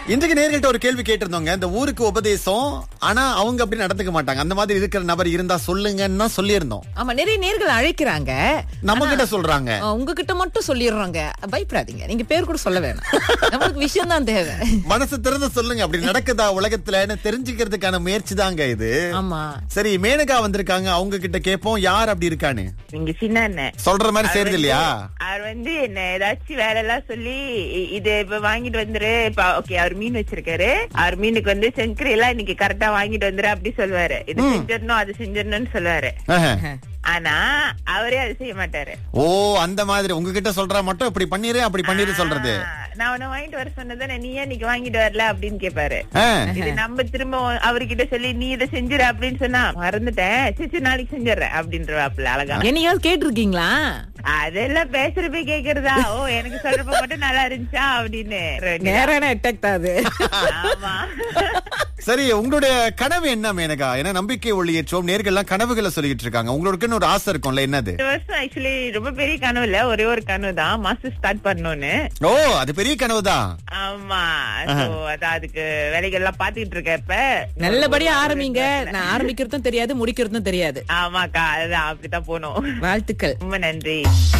இன்றைக்கு நேர்கள்ட்ட ஒரு கேள்வி கேட்டிருந்தோங்க இந்த ஊருக்கு உபதேசம் ஆனா அவங்க அப்படி நடந்துக்க மாட்டாங்க அந்த மாதிரி இருக்கிற நபர் இருந்தா சொல்லுங்கன்னா சொல்லியிருந்தோம் ஆமா நிறைய நேர்கள் அழைக்கிறாங்க நம்ம கிட்ட சொல்றாங்க ஆ, உங்ககிட்ட மட்டும் சொல்லிடுறாங்க பயப்படாதீங்க நீங்க பேர் கூட சொல்ல வேணாம் நம்மளுக்கு விஷயம் தான் தேவை மனசு திறந்து சொல்லுங்க அப்படி நடக்குதா உலகத்துலன்னு தெரிஞ்சுக்கிறதுக்கான முயற்சி தாங்க இது ஆமா சரி மேனகா வந்திருக்காங்க அவங்க கிட்ட கேட்போம் யார் அப்படி இருக்கான்னு நீங்க சின்ன அண்ணன் சொல்ற மாதிரி செய்யறது இல்லையா அவர் வந்து என்ன ஏதாச்சும் வேலை எல்லாம் சொல்லி இ- இது இப்ப வாங்கிட்டு வந்துரு இப்ப ஓகே அவர் மீன் வச்சிருக்காரு அவர் மீனுக்கு வந்து செங்கரி எல்லாம் இன்னைக்கு கரெக்டா வாங்கிட்டு வந்துரு அப்படி சொல்லுவாரு இது செஞ்சிடணும் அது செஞ்சிடணும்னு சொல்லுவாரு ஆஹா. ஆனா அவரே அது செய்ய மாட்டாரு ஓ அந்த மாதிரி உங்ககிட்ட சொல்றா மட்டும் இப்படி பண்ணிரு அப்படி பண்ணிரு சொல்றது ஆ, நான் உன்னை வாங்கிட்டு வர சொன்னதானே நீ ஏன் இன்னைக்கு வாங்கிட்டு வரல அப்படின்னு கேட்பாரு ஆ. இது நம்ம திரும்ப அவர்கிட்ட சொல்லி நீ இதை செஞ்சிரு அப்படின்னு சொன்னா மறந்துட்டேன் சரி சரி, நாளைக்கு செஞ்சிடறேன் அப்படின்றவாப்புல அழகா என்னையாவது கேட்டிருக்கீங்களா அதெல்லாம் பேசுறப்ப கேக்குறதா ஓ எனக்கு சொல்றப்ப மட்டும் நல்லா இருந்துச்சா அப்படின்னு நேரான அட்டாக் தான் அது ஆமா சரி உங்களுடைய கனவு என்ன மேனகா ஏன்னா நம்பிக்கை ஒளியேற்றோம் நேர்கள்லாம் கனவுகளை சொல்லிட்டு இருக்காங்க உங்களுக்குன்னு ஒரு ஆசை இருக்கும்ல என்னது இந்த வருஷம் ஆக்சுவலி ரொம்ப பெரிய கனவு இல்ல ஒரே ஒரு கனவு தான் மாஸ்டர் ஸ்டார்ட் பண்ணணும்னு ஓ அது பெரிய கனவு தான் ஆமா சோ அதான் அதுக்கு வேலைகள் எல்லாம் பாத்துக்கிட்டு இருக்க இப்ப நல்லபடியா ஆரம்பிங்க நான் ஆரம்பிக்கிறதும் தெரியாது முடிக்கிறதும் தெரியாது ஆமாக்கா அதுதான் அப்படித்தான் போனோம் வாழ்த்துக்கள் ரொம்ப நன்றி